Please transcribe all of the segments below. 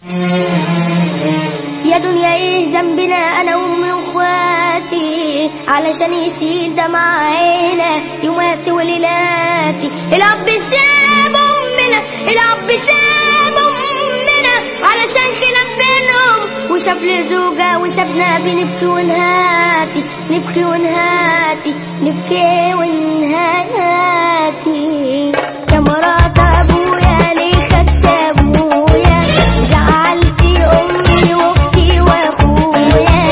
يا دنيا ايه ذنبنا انا وامي واخواتي علشان يسيل دمع عينا يوماتي وليلاتي الاب ساب امنا الاب ساب امنا علشان خلاف بينهم وشاف لي زوجة وسابنا بنبكي ونهاتي نبكي ونهاتي نبكي ونهاتي يا مرات ابويا ليه خدت ابويا زعلتي امي واختي واخويا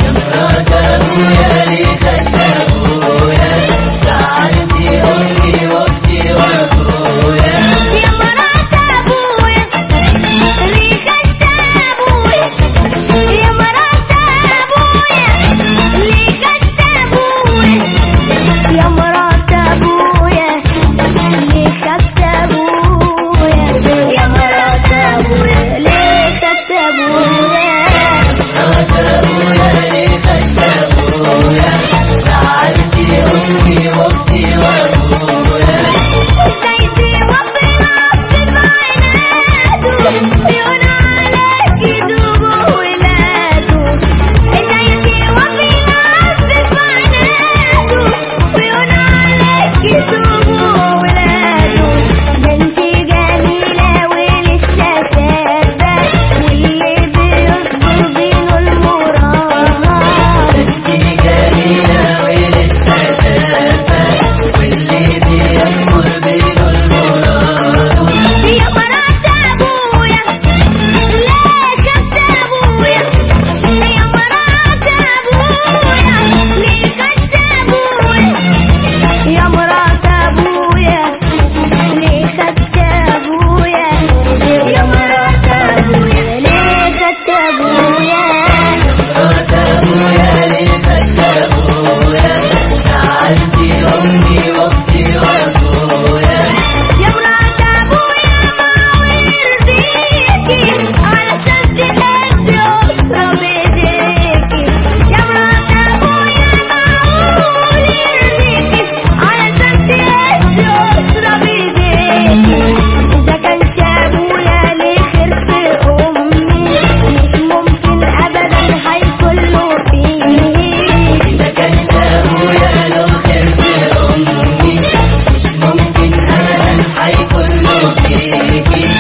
يا مرات ابويا ليه خدت ابويا يا مرات ابويا ليه خدت ابويا يا مرات ابويا ليه خدت ابويا يا مرات ابويا ليه خدت ابويا سيدي ربنا في معيناته بيقول عليك يدوب ولاده سيدي ربنا في معيناته بيقول عليك يدوب ولاده بنتي جميلة ولسه شابة واللي بيصبر بينه المراهقة يا مرات ابويا ليه خدت ابويا يا مرات ابويا ليه خدت ابويا يا مرات ابويا ليه خدت ابويا يا مرات ابويا ليه خدت ابويا يا مرات ابويا ما يرضيكي علشان تهدي اسره بايديكي يا مرات ابويا ما يرضيكي علشان تهدي اسره بايديكي اذا كان ابويا ليه خير في امي مش ممكن ابدا هيكون له فيه ممكن ابدا هيكون له فيكي